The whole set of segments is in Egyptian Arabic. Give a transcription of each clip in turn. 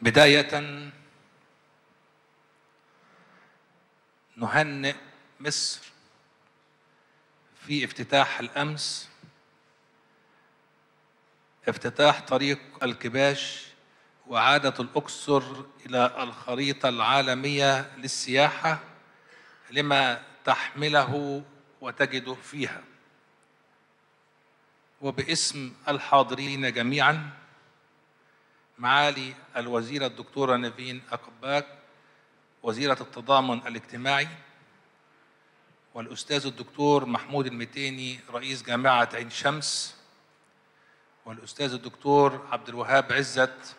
بداية نهنئ مصر في افتتاح الأمس افتتاح طريق الكباش وعادة الأقصر إلى الخريطة العالمية للسياحة لما تحمله وتجده فيها وباسم الحاضرين جميعا معالي الوزيرة الدكتورة نيفين أقباك وزيرة التضامن الاجتماعي والأستاذ الدكتور محمود المتيني رئيس جامعة عين شمس والأستاذ الدكتور عبد الوهاب عزت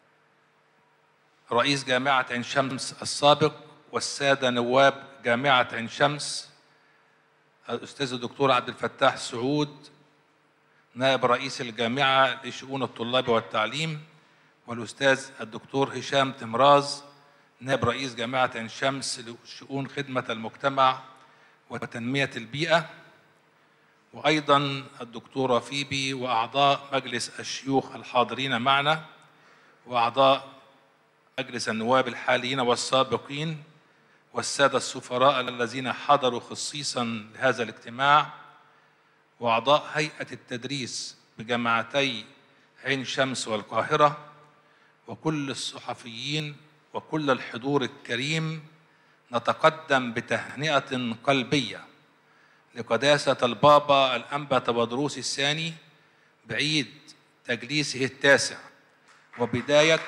رئيس جامعة عين شمس السابق والسادة نواب جامعة عين شمس الأستاذ الدكتور عبد الفتاح سعود نائب رئيس الجامعة لشؤون الطلاب والتعليم والأستاذ الدكتور هشام تمراز نائب رئيس جامعة عين شمس لشؤون خدمة المجتمع وتنمية البيئة وأيضا الدكتورة فيبي وأعضاء مجلس الشيوخ الحاضرين معنا وأعضاء مجلس النواب الحاليين والسابقين والسادة السفراء الذين حضروا خصيصا لهذا الاجتماع وأعضاء هيئة التدريس بجامعتي عين شمس والقاهرة وكل الصحفيين وكل الحضور الكريم نتقدم بتهنئة قلبية لقداسة البابا الأنبا تبدروس الثاني بعيد تجليسه التاسع وبداية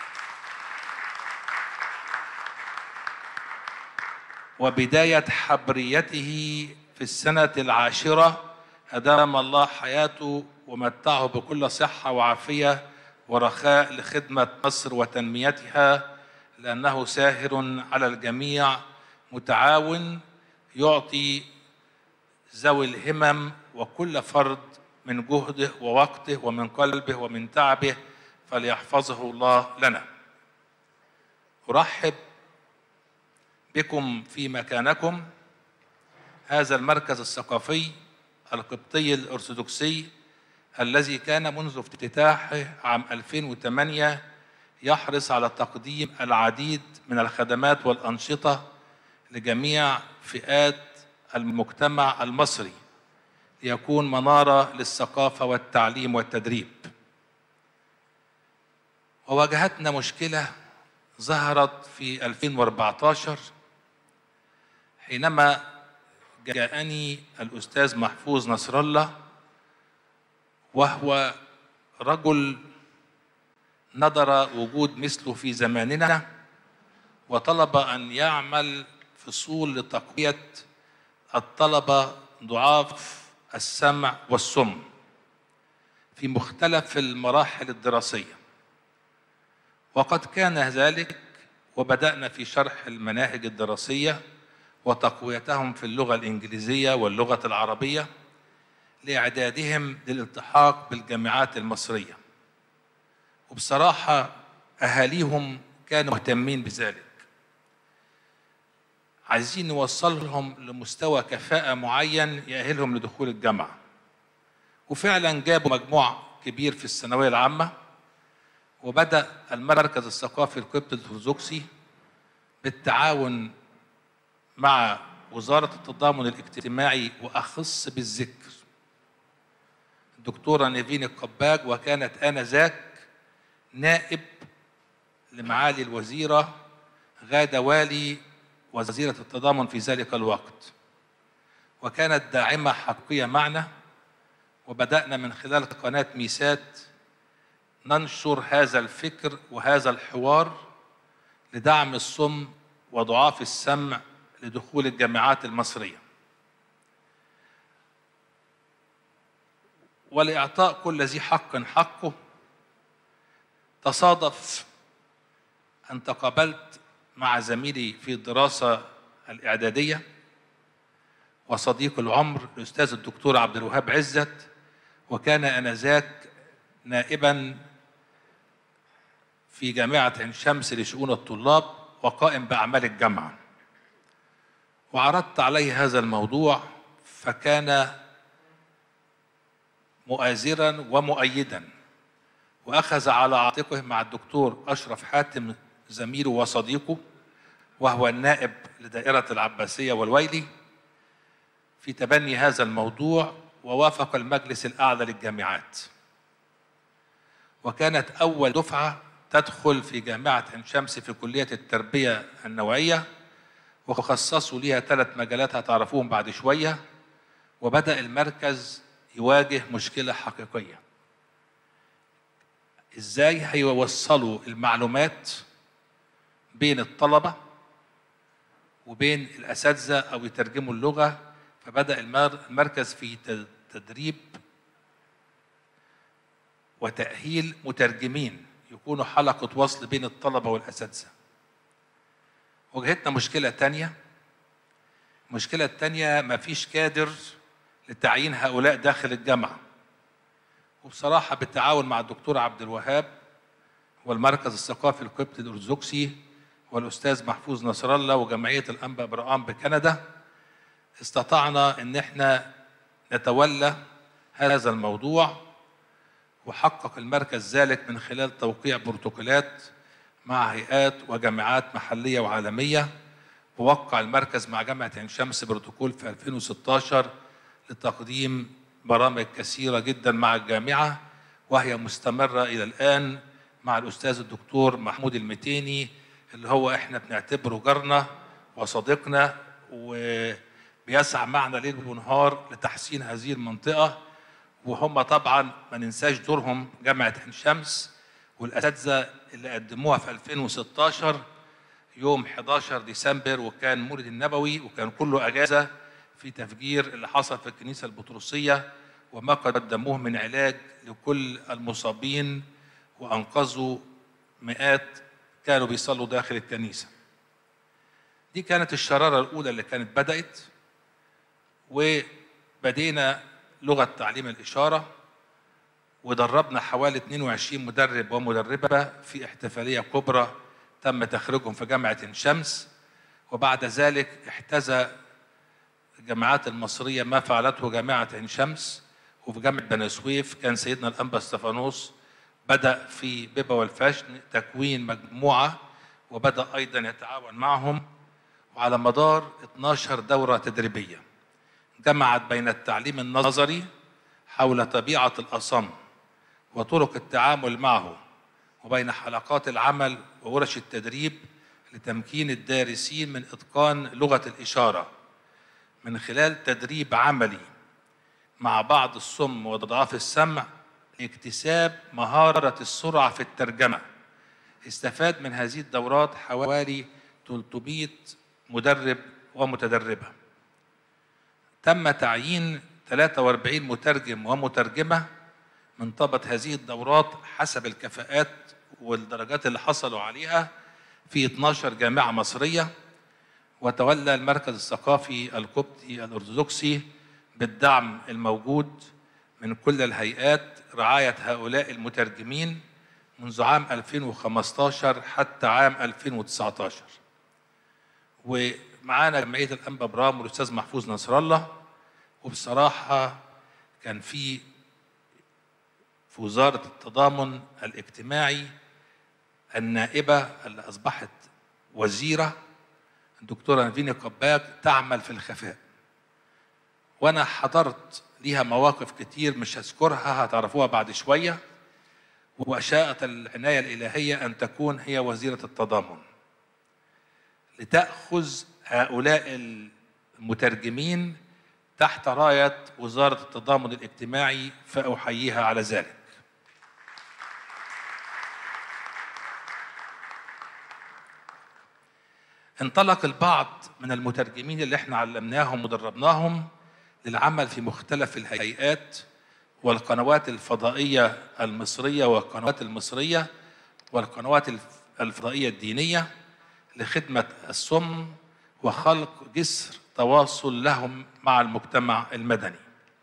وبداية حبريته في السنة العاشرة أدام الله حياته ومتعه بكل صحة وعافية ورخاء لخدمة مصر وتنميتها لأنه ساهر على الجميع متعاون يعطي ذوي الهمم وكل فرد من جهده ووقته ومن قلبه ومن تعبه فليحفظه الله لنا أرحب بكم في مكانكم هذا المركز الثقافي القبطي الأرثوذكسي الذي كان منذ افتتاحه عام 2008 يحرص على تقديم العديد من الخدمات والأنشطة لجميع فئات المجتمع المصري ليكون منارة للثقافة والتعليم والتدريب وواجهتنا مشكلة ظهرت في 2014 حينما جاءني الأستاذ محفوظ نصر الله وهو رجل نظر وجود مثله في زماننا وطلب أن يعمل فصول لتقوية الطلبة ضعاف السمع والسم في مختلف المراحل الدراسية وقد كان ذلك وبدأنا في شرح المناهج الدراسية وتقويتهم في اللغة الإنجليزية واللغة العربية لإعدادهم للالتحاق بالجامعات المصرية وبصراحة أهاليهم كانوا مهتمين بذلك عايزين نوصلهم لمستوى كفاءة معين يأهلهم لدخول الجامعة وفعلا جابوا مجموع كبير في الثانوية العامة وبدأ المركز الثقافي القبطي الأرثوذكسي بالتعاون مع وزارة التضامن الاجتماعي وأخص بالذكر الدكتورة نيفين القباج وكانت آنذاك نائب لمعالي الوزيرة غادة والي وزيرة التضامن في ذلك الوقت وكانت داعمة حقيقية معنا وبدأنا من خلال قناة ميسات ننشر هذا الفكر وهذا الحوار لدعم الصم وضعاف السمع لدخول الجامعات المصرية ولإعطاء كل ذي حق حقه تصادف أن تقابلت مع زميلي في الدراسة الإعدادية وصديق العمر الأستاذ الدكتور عبد الوهاب عزت وكان آنذاك نائبا في جامعة عين شمس لشؤون الطلاب وقائم بأعمال الجامعة وعرضت عليه هذا الموضوع فكان مؤازرا ومؤيدا وأخذ على عاتقه مع الدكتور أشرف حاتم زميله وصديقه وهو النائب لدائرة العباسية والويلي في تبني هذا الموضوع ووافق المجلس الأعلى للجامعات وكانت أول دفعة تدخل في جامعة عين شمس في كلية التربية النوعية وخصصوا ليها ثلاث مجالات هتعرفوهم بعد شوية وبدأ المركز يواجه مشكلة حقيقية ازاي هيوصلوا المعلومات بين الطلبة وبين الأساتذة أو يترجموا اللغة فبدأ المركز في تدريب وتأهيل مترجمين يكونوا حلقة وصل بين الطلبة والأساتذة واجهتنا مشكلة تانية المشكلة التانية مفيش كادر لتعيين هؤلاء داخل الجامعة وبصراحة بالتعاون مع الدكتور عبد الوهاب والمركز الثقافي القبطي الأرثوذكسي والأستاذ محفوظ نصر الله وجمعية الأنبا برقام بكندا استطعنا إن احنا نتولى هذا الموضوع وحقق المركز ذلك من خلال توقيع بروتوكولات مع هيئات وجامعات محلية وعالمية ووقع المركز مع جامعة عين شمس بروتوكول في 2016 لتقديم برامج كثيرة جدا مع الجامعة وهي مستمرة إلى الآن مع الأستاذ الدكتور محمود المتيني اللي هو إحنا بنعتبره جارنا وصديقنا وبيسعى معنا ليل ونهار لتحسين هذه المنطقة وهم طبعا ما ننساش دورهم جامعة عين شمس والأساتذة اللي قدموها في 2016 يوم 11 ديسمبر وكان مولد النبوي وكان كله أجازة في تفجير اللي حصل في الكنيسة البطرسية وما قدموه من علاج لكل المصابين وأنقذوا مئات كانوا بيصلوا داخل الكنيسة دي كانت الشرارة الأولى اللي كانت بدأت وبدينا لغة تعليم الإشارة ودربنا حوالي 22 مدرب ومدربة في احتفالية كبرى تم تخريجهم في جامعة شمس وبعد ذلك احتذى الجامعات المصرية ما فعلته جامعة عين شمس وفي جامعة بني سويف كان سيدنا الأنبا استفانوس بدأ في بيبا والفشن تكوين مجموعة وبدأ أيضا يتعاون معهم وعلى مدار 12 دورة تدريبية جمعت بين التعليم النظري حول طبيعة الأصم وطرق التعامل معه وبين حلقات العمل وورش التدريب لتمكين الدارسين من إتقان لغة الإشارة من خلال تدريب عملي مع بعض الصم وضعاف السمع لاكتساب مهارة السرعة في الترجمة استفاد من هذه الدورات حوالي 300 مدرب ومتدربة تم تعيين 43 مترجم ومترجمة من طبقة هذه الدورات حسب الكفاءات والدرجات اللي حصلوا عليها في 12 جامعة مصرية وتولى المركز الثقافي القبطي الأرثوذكسي بالدعم الموجود من كل الهيئات رعاية هؤلاء المترجمين منذ عام 2015 حتى عام 2019 ومعانا جمعية الأنبا برام والأستاذ محفوظ نصر الله وبصراحة كان في في وزارة التضامن الاجتماعي النائبة اللي أصبحت وزيرة الدكتورة نفيني قباك تعمل في الخفاء وأنا حضرت ليها مواقف كتير مش هذكرها هتعرفوها بعد شوية وشاءت العناية الإلهية أن تكون هي وزيرة التضامن لتأخذ هؤلاء المترجمين تحت راية وزارة التضامن الاجتماعي فأحييها على ذلك انطلق البعض من المترجمين اللي احنا علمناهم ودربناهم للعمل في مختلف الهيئات والقنوات الفضائية المصرية والقنوات المصرية والقنوات الفضائية الدينية لخدمة الصم وخلق جسر تواصل لهم مع المجتمع المدني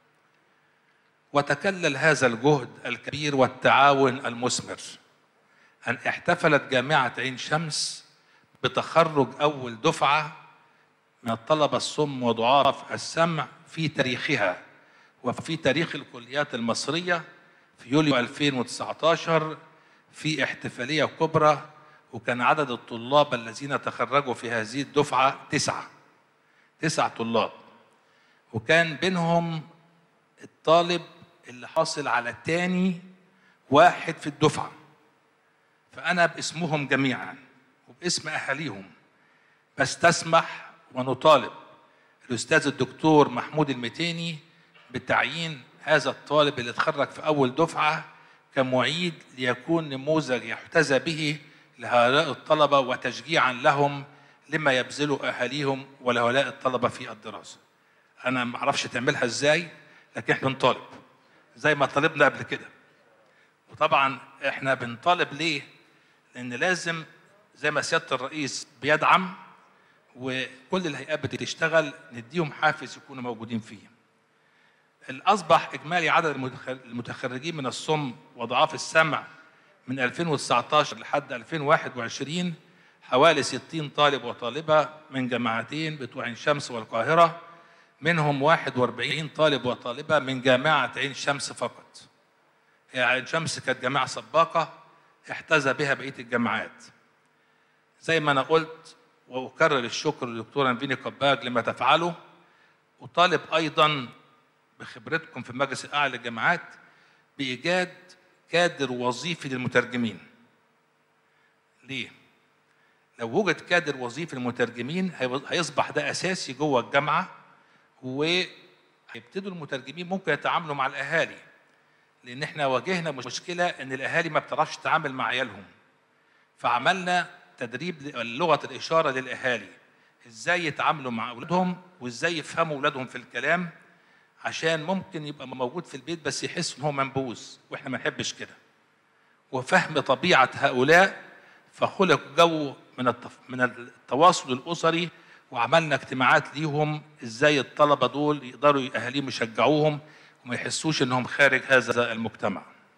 وتكلل هذا الجهد الكبير والتعاون المثمر أن احتفلت جامعة عين شمس بتخرج أول دفعة من الطلبة الصم وضعاف السمع في تاريخها وفي تاريخ الكليات المصرية في يوليو 2019 في احتفالية كبرى وكان عدد الطلاب الذين تخرجوا في هذه الدفعة تسعة تسع طلاب وكان بينهم الطالب اللي حاصل على تاني واحد في الدفعة فأنا باسمهم جميعا وباسم أهاليهم بستسمح ونطالب الأستاذ الدكتور محمود المتيني بتعيين هذا الطالب اللي اتخرج في أول دفعة كمعيد ليكون نموذج يحتذى به لهؤلاء الطلبة وتشجيعا لهم لما يبذله أهاليهم ولهؤلاء الطلبة في الدراسة أنا ما أعرفش تعملها إزاي لكن إحنا بنطالب زي ما طالبنا قبل كده وطبعا إحنا بنطالب ليه؟ لأن لازم زي ما سيادة الرئيس بيدعم وكل الهيئات بتشتغل نديهم حافز يكونوا موجودين فيه الأصبح إجمالي عدد المتخرجين من الصم وضعاف السمع من 2019 لحد 2021 حوالي 60 طالب وطالبة من جامعتين بتوع عين شمس والقاهرة منهم 41 طالب وطالبة من جامعة عين شمس فقط هي عين شمس كانت جامعة سباقة احتذى بها بقية الجامعات زي ما أنا قلت وأكرر الشكر للدكتورة نفيني قباج لما تفعله وطالب أيضا بخبرتكم في المجلس الأعلى للجامعات بإيجاد كادر وظيفي للمترجمين ليه؟ لو وجد كادر وظيفي للمترجمين هيصبح ده أساسي جوه الجامعة وهيبتدوا المترجمين ممكن يتعاملوا مع الأهالي لأن احنا واجهنا مشكلة إن الأهالي ما بتعرفش تتعامل مع عيالهم فعملنا تدريب لغة الإشارة للأهالي إزاي يتعاملوا مع أولادهم وإزاي يفهموا أولادهم في الكلام عشان ممكن يبقى موجود في البيت بس يحس ان هو منبوذ واحنا ما نحبش كده وفهم طبيعه هؤلاء فخلق جو من التف... من التواصل الاسري وعملنا اجتماعات ليهم ازاي الطلبه دول يقدروا اهاليهم يشجعوهم وما يحسوش انهم خارج هذا المجتمع.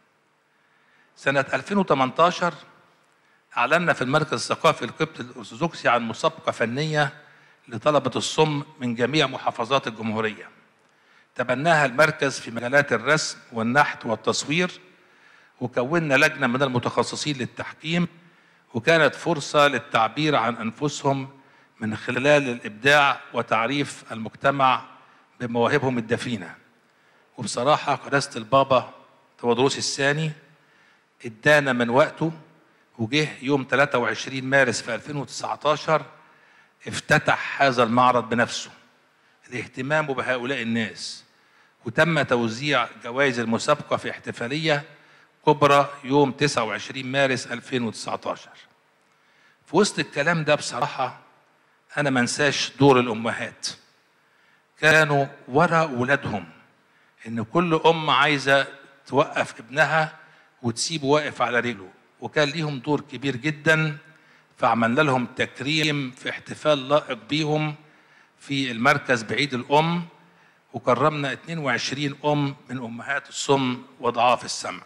سنه 2018 اعلنا في المركز الثقافي القبطي الارثوذكسي عن مسابقه فنيه لطلبه الصم من جميع محافظات الجمهوريه. تبناها المركز في مجالات الرسم والنحت والتصوير وكونا لجنة من المتخصصين للتحكيم وكانت فرصة للتعبير عن أنفسهم من خلال الإبداع وتعريف المجتمع بمواهبهم الدفينة وبصراحة قداسة البابا تودروس الثاني ادانا من وقته وجه يوم 23 مارس في 2019 افتتح هذا المعرض بنفسه الاهتمام بهؤلاء الناس وتم توزيع جوائز المسابقة في احتفالية كبرى يوم 29 مارس 2019 في وسط الكلام ده بصراحة أنا ما انساش دور الأمهات كانوا ورا ولادهم إن كل أم عايزة توقف ابنها وتسيبه واقف على رجله وكان ليهم دور كبير جدا فعملنا لهم تكريم في احتفال لائق بيهم في المركز بعيد الأم وكرمنا 22 أم من أمهات الصم وضعاف السمع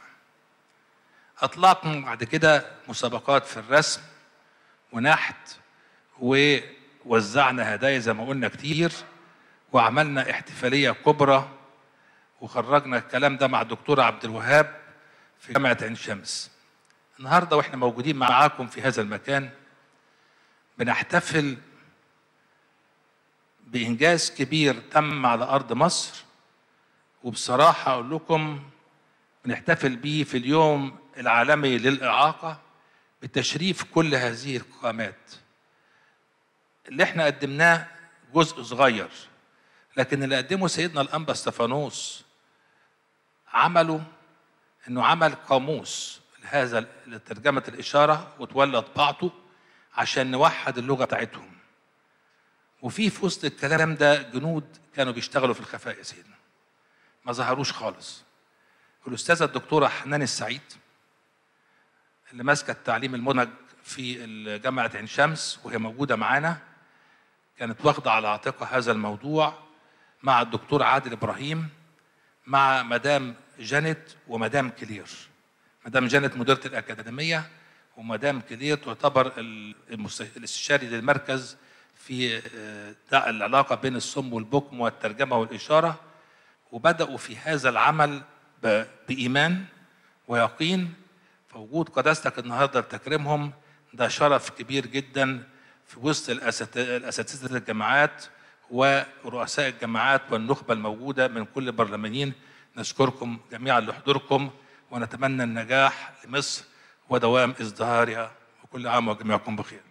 أطلقنا بعد كده مسابقات في الرسم ونحت ووزعنا هدايا زي ما قلنا كتير وعملنا احتفالية كبرى وخرجنا الكلام ده مع الدكتور عبد الوهاب في جامعة عين شمس النهارده واحنا موجودين معاكم في هذا المكان بنحتفل بإنجاز كبير تم على أرض مصر وبصراحة أقول لكم بنحتفل بيه في اليوم العالمي للإعاقة بتشريف كل هذه القامات اللي احنا قدمناه جزء صغير لكن اللي قدمه سيدنا الأنبا استفانوس عمله انه عمل قاموس لهذا لترجمة الإشارة وتولى طباعته عشان نوحد اللغة بتاعتهم وفي في وسط الكلام ده جنود كانوا بيشتغلوا في الخفاء يا سيدنا ما ظهروش خالص الأستاذة الدكتورة حنان السعيد اللي ماسكة التعليم المدمج في جامعة عين شمس وهي موجودة معانا كانت واخدة على عاتقها هذا الموضوع مع الدكتور عادل إبراهيم مع مدام جانيت ومدام كلير مدام جانيت مديرة الأكاديمية ومدام كلير تعتبر الاستشاري للمركز في العلاقة بين الصم والبكم والترجمة والإشارة وبدأوا في هذا العمل بإيمان ويقين فوجود قداستك النهارده لتكريمهم ده شرف كبير جدا في وسط الأسات- الاساتذه الجامعات ورؤساء الجامعات والنخبه الموجوده من كل البرلمانيين نشكركم جميعا لحضوركم ونتمنى النجاح لمصر ودوام ازدهارها وكل عام وجميعكم بخير